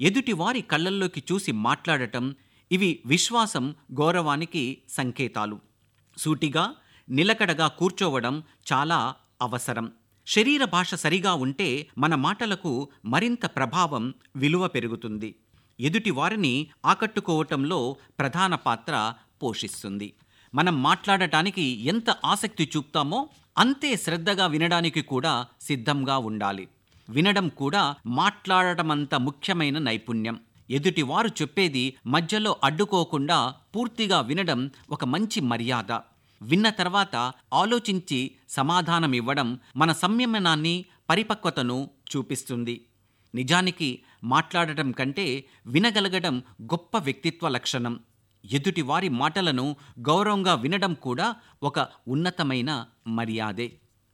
ఎదుటివారి కళ్ళల్లోకి చూసి మాట్లాడటం ఇవి విశ్వాసం గౌరవానికి సంకేతాలు సూటిగా నిలకడగా కూర్చోవడం చాలా అవసరం శరీర భాష సరిగా ఉంటే మన మాటలకు మరింత ప్రభావం విలువ పెరుగుతుంది ఎదుటి వారిని ఆకట్టుకోవటంలో ప్రధాన పాత్ర పోషిస్తుంది మనం మాట్లాడటానికి ఎంత ఆసక్తి చూపుతామో అంతే శ్రద్ధగా వినడానికి కూడా సిద్ధంగా ఉండాలి వినడం కూడా మాట్లాడటమంత ముఖ్యమైన నైపుణ్యం ఎదుటి వారు చెప్పేది మధ్యలో అడ్డుకోకుండా పూర్తిగా వినడం ఒక మంచి మర్యాద విన్న తర్వాత ఆలోచించి సమాధానం ఇవ్వడం మన సంయమనాన్ని పరిపక్వతను చూపిస్తుంది నిజానికి మాట్లాడటం కంటే వినగలగడం గొప్ప వ్యక్తిత్వ లక్షణం ఎదుటి వారి మాటలను గౌరవంగా వినడం కూడా ఒక ఉన్నతమైన మర్యాదే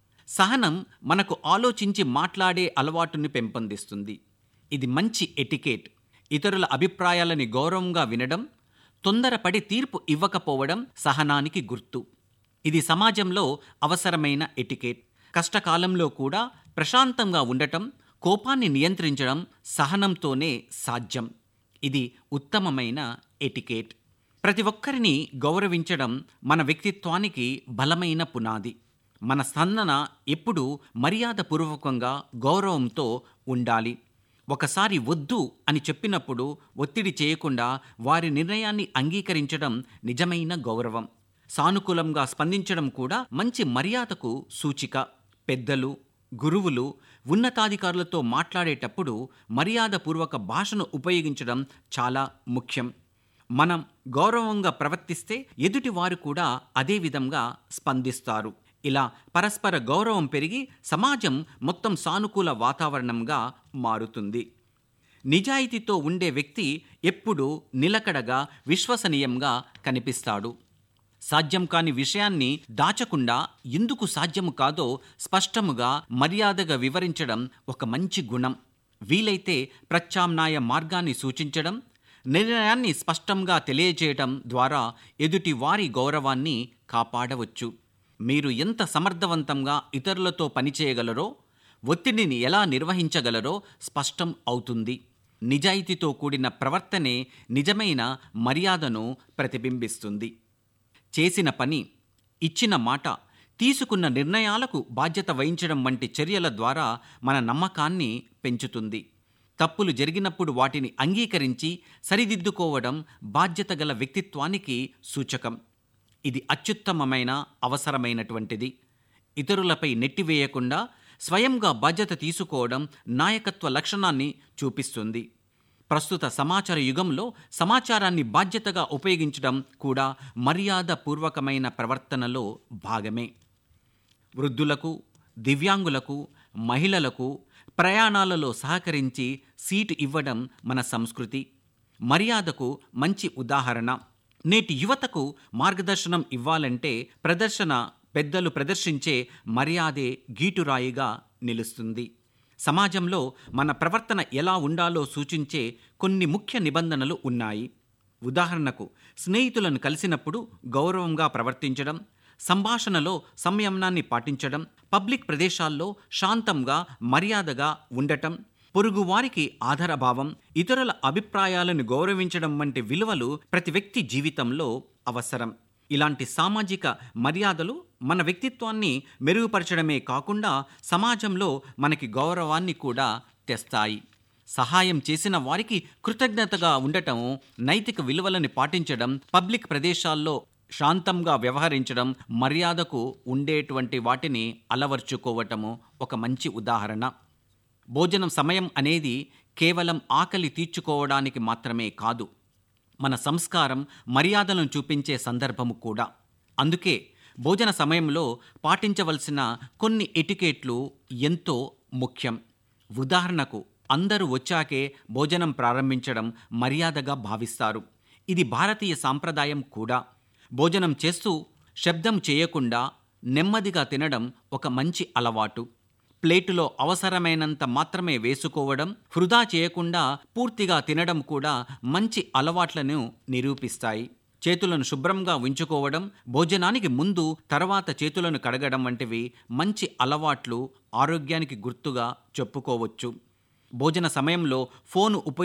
సహనం మనకు ఆలోచించి మాట్లాడే అలవాటుని పెంపొందిస్తుంది ఇది మంచి ఎటికేట్ ఇతరుల అభిప్రాయాలని గౌరవంగా వినడం తొందరపడి తీర్పు ఇవ్వకపోవడం సహనానికి గుర్తు ఇది సమాజంలో అవసరమైన ఎటికేట్ కష్టకాలంలో కూడా ప్రశాంతంగా ఉండటం కోపాన్ని నియంత్రించడం సహనంతోనే సాధ్యం ఇది ఉత్తమమైన ఎటికేట్ ప్రతి ఒక్కరిని గౌరవించడం మన వ్యక్తిత్వానికి బలమైన పునాది మన స్పందన ఎప్పుడూ మర్యాదపూర్వకంగా గౌరవంతో ఉండాలి ఒకసారి వద్దు అని చెప్పినప్పుడు ఒత్తిడి చేయకుండా వారి నిర్ణయాన్ని అంగీకరించడం నిజమైన గౌరవం సానుకూలంగా స్పందించడం కూడా మంచి మర్యాదకు సూచిక పెద్దలు గురువులు ఉన్నతాధికారులతో మాట్లాడేటప్పుడు మర్యాదపూర్వక భాషను ఉపయోగించడం చాలా ముఖ్యం మనం గౌరవంగా ప్రవర్తిస్తే ఎదుటి వారు కూడా అదే విధంగా స్పందిస్తారు ఇలా పరస్పర గౌరవం పెరిగి సమాజం మొత్తం సానుకూల వాతావరణంగా మారుతుంది నిజాయితీతో ఉండే వ్యక్తి ఎప్పుడూ నిలకడగా విశ్వసనీయంగా కనిపిస్తాడు సాధ్యం కాని విషయాన్ని దాచకుండా ఎందుకు సాధ్యము కాదో స్పష్టముగా మర్యాదగా వివరించడం ఒక మంచి గుణం వీలైతే ప్రత్యామ్నాయ మార్గాన్ని సూచించడం నిర్ణయాన్ని స్పష్టంగా తెలియజేయడం ద్వారా ఎదుటి వారి గౌరవాన్ని కాపాడవచ్చు మీరు ఎంత సమర్థవంతంగా ఇతరులతో పనిచేయగలరో ఒత్తిడిని ఎలా నిర్వహించగలరో స్పష్టం అవుతుంది నిజాయితీతో కూడిన ప్రవర్తనే నిజమైన మర్యాదను ప్రతిబింబిస్తుంది చేసిన పని ఇచ్చిన మాట తీసుకున్న నిర్ణయాలకు బాధ్యత వహించడం వంటి చర్యల ద్వారా మన నమ్మకాన్ని పెంచుతుంది తప్పులు జరిగినప్పుడు వాటిని అంగీకరించి సరిదిద్దుకోవడం బాధ్యత గల వ్యక్తిత్వానికి సూచకం ఇది అత్యుత్తమమైన అవసరమైనటువంటిది ఇతరులపై నెట్టివేయకుండా స్వయంగా బాధ్యత తీసుకోవడం నాయకత్వ లక్షణాన్ని చూపిస్తుంది ప్రస్తుత సమాచార యుగంలో సమాచారాన్ని బాధ్యతగా ఉపయోగించడం కూడా మర్యాదపూర్వకమైన ప్రవర్తనలో భాగమే వృద్ధులకు దివ్యాంగులకు మహిళలకు ప్రయాణాలలో సహకరించి సీటు ఇవ్వడం మన సంస్కృతి మర్యాదకు మంచి ఉదాహరణ నేటి యువతకు మార్గదర్శనం ఇవ్వాలంటే ప్రదర్శన పెద్దలు ప్రదర్శించే మర్యాదే గీటురాయిగా నిలుస్తుంది సమాజంలో మన ప్రవర్తన ఎలా ఉండాలో సూచించే కొన్ని ముఖ్య నిబంధనలు ఉన్నాయి ఉదాహరణకు స్నేహితులను కలిసినప్పుడు గౌరవంగా ప్రవర్తించడం సంభాషణలో సంయమనాన్ని పాటించడం పబ్లిక్ ప్రదేశాల్లో శాంతంగా మర్యాదగా ఉండటం పొరుగువారికి ఆధారభావం ఇతరుల అభిప్రాయాలను గౌరవించడం వంటి విలువలు ప్రతి వ్యక్తి జీవితంలో అవసరం ఇలాంటి సామాజిక మర్యాదలు మన వ్యక్తిత్వాన్ని మెరుగుపరచడమే కాకుండా సమాజంలో మనకి గౌరవాన్ని కూడా తెస్తాయి సహాయం చేసిన వారికి కృతజ్ఞతగా ఉండటం నైతిక విలువలను పాటించడం పబ్లిక్ ప్రదేశాల్లో శాంతంగా వ్యవహరించడం మర్యాదకు ఉండేటువంటి వాటిని అలవర్చుకోవటము ఒక మంచి ఉదాహరణ భోజనం సమయం అనేది కేవలం ఆకలి తీర్చుకోవడానికి మాత్రమే కాదు మన సంస్కారం మర్యాదలను చూపించే సందర్భము కూడా అందుకే భోజన సమయంలో పాటించవలసిన కొన్ని ఎటికేట్లు ఎంతో ముఖ్యం ఉదాహరణకు అందరూ వచ్చాకే భోజనం ప్రారంభించడం మర్యాదగా భావిస్తారు ఇది భారతీయ సాంప్రదాయం కూడా భోజనం చేస్తూ శబ్దం చేయకుండా నెమ్మదిగా తినడం ఒక మంచి అలవాటు ప్లేటులో అవసరమైనంత మాత్రమే వేసుకోవడం వృధా చేయకుండా పూర్తిగా తినడం కూడా మంచి అలవాట్లను నిరూపిస్తాయి చేతులను శుభ్రంగా ఉంచుకోవడం భోజనానికి ముందు తర్వాత చేతులను కడగడం వంటివి మంచి అలవాట్లు ఆరోగ్యానికి గుర్తుగా చెప్పుకోవచ్చు భోజన సమయంలో ఫోను ఉపయోగించ